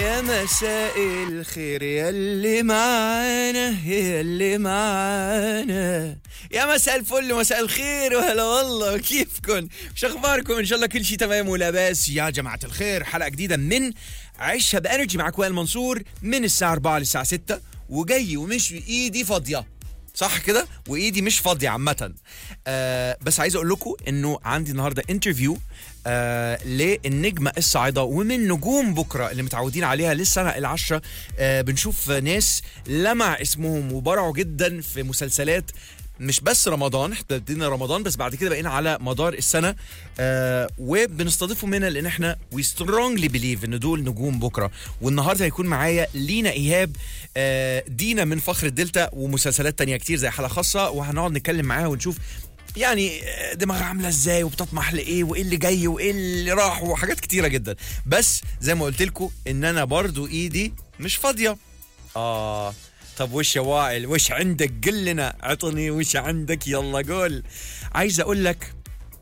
يا مساء الخير يا اللي معانا يا اللي معانا يا مساء الفل مساء الخير وهلا والله كيفكم شو اخباركم ان شاء الله كل شيء تمام ولا باس يا جماعه الخير حلقه جديده من عيشها بانرجي معك وائل منصور من الساعه 4 للساعه 6 وجاي ومش ايدي فاضيه صح كده وايدي مش فاضيه عامه آه بس عايز اقول لكم انه عندي النهارده انترفيو آه للنجمه الصاعده ومن نجوم بكره اللي متعودين عليها للسنه العشره آه بنشوف ناس لمع اسمهم وبرعوا جدا في مسلسلات مش بس رمضان احنا ابتدينا رمضان بس بعد كده بقينا على مدار السنه آه وبنستضيفهم منها لان احنا وي سترونجلي بليف ان دول نجوم بكره والنهارده هيكون معايا لينا ايهاب آه دينا من فخر الدلتا ومسلسلات تانية كتير زي حاله خاصه وهنقعد نتكلم معاها ونشوف يعني دماغها عامله ازاي وبتطمح لايه وايه اللي جاي وايه اللي راح وحاجات كتيره جدا بس زي ما قلت لكم ان انا برضو ايدي مش فاضيه اه طب وش يا وائل وش عندك قل لنا عطني وش عندك يلا قول عايز اقول لك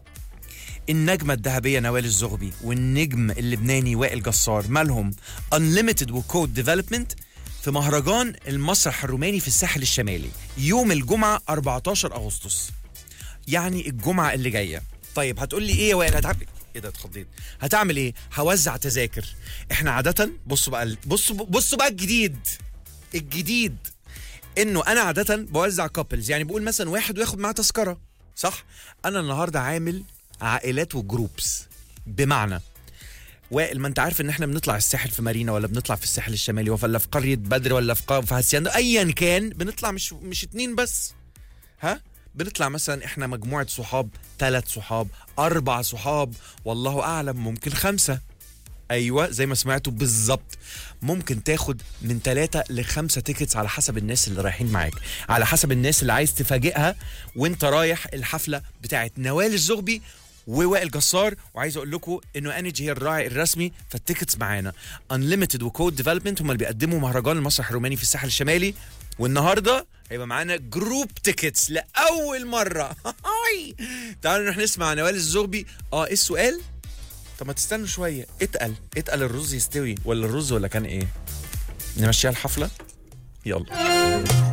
النجمة الذهبية نوال الزغبي والنجم اللبناني وائل جسار مالهم Unlimited وكود ديفلوبمنت في مهرجان المسرح الروماني في الساحل الشمالي يوم الجمعة 14 أغسطس يعني الجمعة اللي جاية طيب هتقول لي ايه يا وائل هتعمل ايه ده اتخضيت هتعمل ايه هوزع تذاكر احنا عادة بصوا بقى بصوا بصوا بقى الجديد الجديد انه انا عاده بوزع كابلز يعني بقول مثلا واحد وياخد معاه تذكره صح انا النهارده عامل عائلات وجروبس بمعنى وائل ما انت عارف ان احنا بنطلع الساحل في مارينا ولا بنطلع في الساحل الشمالي ولا في قريه بدر ولا في قا- في هاسياندا ايا كان بنطلع مش مش اتنين بس ها بنطلع مثلا احنا مجموعه صحاب ثلاث صحاب اربع صحاب والله اعلم ممكن خمسه ايوه زي ما سمعتوا بالظبط ممكن تاخد من ثلاثة لخمسة تيكتس على حسب الناس اللي رايحين معاك على حسب الناس اللي عايز تفاجئها وانت رايح الحفلة بتاعت نوال الزغبي ووائل جسار وعايز اقول لكم انه انرجي هي الراعي الرسمي فالتيكتس معانا انليمتد وكود ديفلوبمنت هم اللي بيقدموا مهرجان المسرح الروماني في الساحل الشمالي والنهارده هيبقى معانا جروب تيكتس لاول مره تعالوا نروح نسمع نوال الزغبي اه ايه السؤال طب ما تستنوا شويه اتقل اتقل الرز يستوي ولا الرز ولا كان ايه نمشيها الحفله يلا